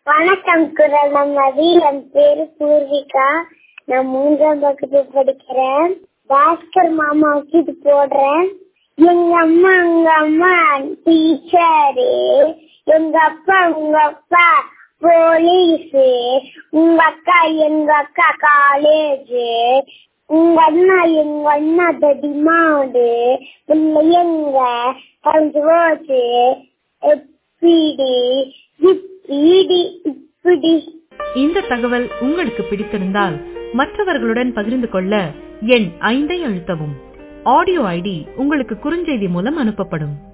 வணக்கம் குரல் நம்மதி என் பேரு பூர்விகா நான் மூன்றாம் வகுப்பு படிக்கிறேன் பாஸ்கர் மாமாவுக்கு இது போடுறேன் எங்க அம்மா எங்க அம்மா டீச்சரு எங்க அப்பா உங்க அப்பா போலீஸ் உங்க அக்கா எங்க அக்கா காலேஜ் உங்க அண்ணா எங்க அண்ணா தடிமாடு பிள்ளைங்க பஞ்சோச்சு எப்படி இப்படி இப்படி இந்த தகவல் உங்களுக்கு பிடித்திருந்தால் மற்றவர்களுடன் பகிர்ந்து கொள்ள எண் ஐந்தை அழுத்தவும் ஆடியோ ஐடி உங்களுக்கு குறுஞ்செய்தி மூலம் அனுப்பப்படும்